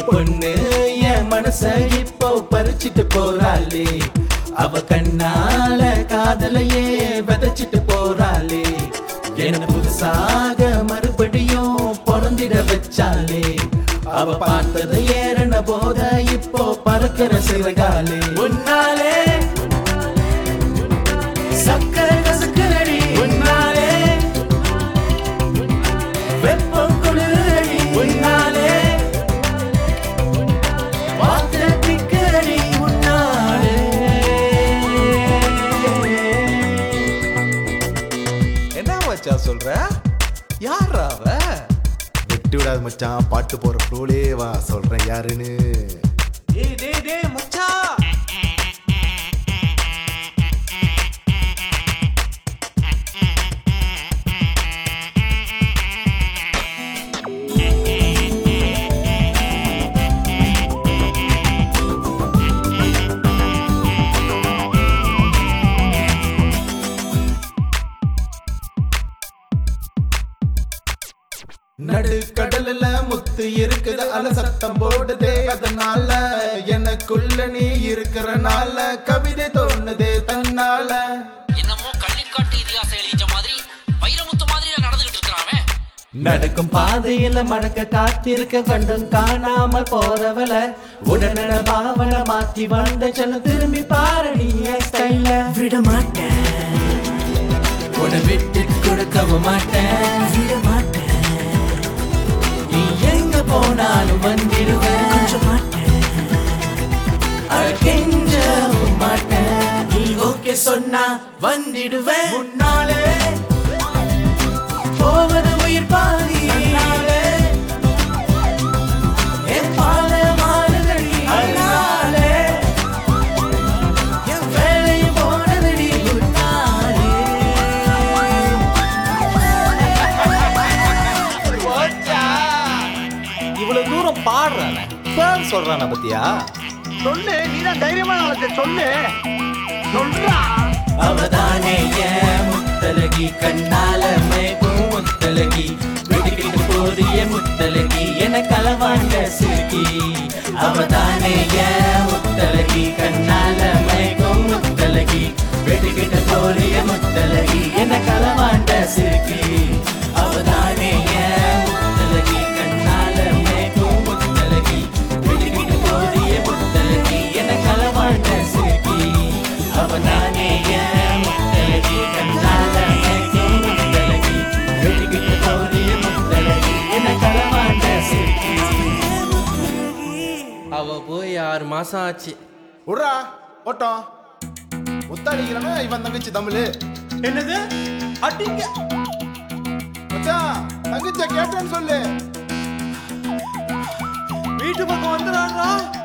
பொண்ணு என் மனச இப்போ பறிச்சிட்டு போறாளே அவ கண்ணால காதலையே விதைச்சிட்டு போறாளே என்ன புதுசாக மறுபடியும் பிறந்திட வச்சாலே அவ பார்த்தது ஏறன போத இப்போ பறக்கிற சிறகாலே உன்னாலே சக்கரை கசக்குறடி உன்னாலே வெப்பம் குளிரடி உன்னாலே வார்த்தை திக்கிறடி உன்னாலே என்ன மச்சான் சொல்ற யாரா அவ விட்டு விடாத மச்சான் பாட்டு போற ஃப்ளோலே வா சொல்றேன் யாருன்னு டேய் டேய் டேய் மச்சான் நடு கடல்ல முத்து இருக்குது அல சத்தம் போடுதே அதனால எனக்குள்ள நீ இருக்கிறனால கவிதை தோணுதே தன்னால என்னமோ கள்ளிக்காட்டு இதிகாசம் எழுதிட்ட மாதிரி வைரமுத்து மாதிரி நடந்துகிட்டு இருக்கிறான் அவன் நடக்கும் பாதையில மடக்க காத்திருக்க கண்டும் காணாம போறவள உடனே பாவன மாத்தி வந்த செல்ல திரும்பி பாரு நீ என் ஸ்டைல விட மாட்டேன் உன விட்டு கொடுக்கவும் மாட்டேன் விட மாட்டேன் நீ எங்க போனாலும் வந்திடுவேன் கொஞ்சம் மாட்டேன் அழகெஞ்சவும் மாட்டேன் நீ ஓகே சொன்னா வந்திடுவேன் முன்னாலே போவது உயிர் பாதி முன்னாலே என் பாலமானதடி அதனாலே என் வேலை போனதடி முன்னாலே இவ்வளவு தூரம் பாடுறானே பேர் சொல்றான பத்தியா சொல்லு நீ தான் தைரியமா நாளைக்கு சொல்லு சொல்றா அவதானே என் முத்தலகி கண்ணால மேகும் முத்தலகி வெடிக்கிட்டு போறிய முத்தலகி என களவாண்ட சிறுகி அவதானே என் முத்தலகி கண்ணால மேகும் முத்தலகி வெடிக்கிட்டு போறிய முத்தலகி என களவாண்ட சிறுகி அவதானே என் முத்தலகி கண்ணால மேகும் முத்தலகி வெடிக்கிட்டு போறிய முத்தலகி என களவாண்ட சிறுகி அவதானே என் முத்தலகி கண்ணால மேகும் முத்தலகி வெடிக்கிட்டு போறிய முத்தலகி என களவாண்ட சிறுகி அவ போய் ஆறு மாசம் ஆச்சு விட்றா ஓட்டம் முத்தாடிக்கிறவன் இவன் தங்கச்சி தமிழ் என்னது அடிங்க மச்சான் தங்கச்சியை கேட்டேன்னு சொல்லு வீட்டு பக்கம் வந்துடுறாங்களா